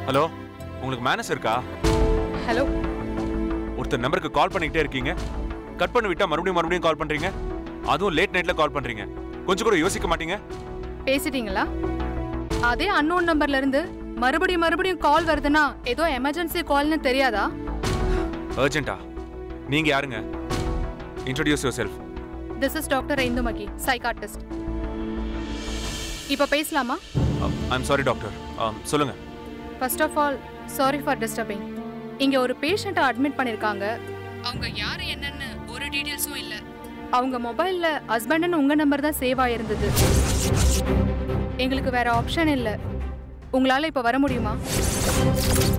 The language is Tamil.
ஹலோ உங்களுக்கு மேனஸ் இருக்கா ஹலோ ஒருத்தர் நம்பருக்கு கால் பண்ணிக்கிட்டே இருக்கீங்க கட் பண்ணி விட்டா மறுபடியும் மறுபடியும் கால் பண்றீங்க அதுவும் லேட் நைட்ல கால் பண்றீங்க கொஞ்சம் கூட யோசிக்க மாட்டீங்க பேசிட்டீங்களா அதே அன்னோன் நம்பர்ல இருந்து மறுபடியும் மறுபடியும் கால் வருதுன்னா ஏதோ எமர்ஜென்சி கால்னு தெரியாதா அர்ஜென்ட்டா நீங்க யாருங்க introduce yourself this is doctor Indumagi psychiatrist இப்போ பேசலாமா ஐம் சாரி டாக்டர் சொல்லுங்க first of all sorry for disturbing இங்க ஒரு பேஷண்ட்டை அட்மிட் பண்ணிருக்காங்க அவங்க யாரு என்னன்னு ஒரு டீடைல்ஸும் இல்ல அவங்க மொபைல்ல ஹஸ்பண்ட்னு உங்க நம்பர் தான் சேவ் ஆயிருந்தது எங்களுக்கு வேற ஆப்ஷன் இல்ல உங்களால இப்ப வர முடியுமா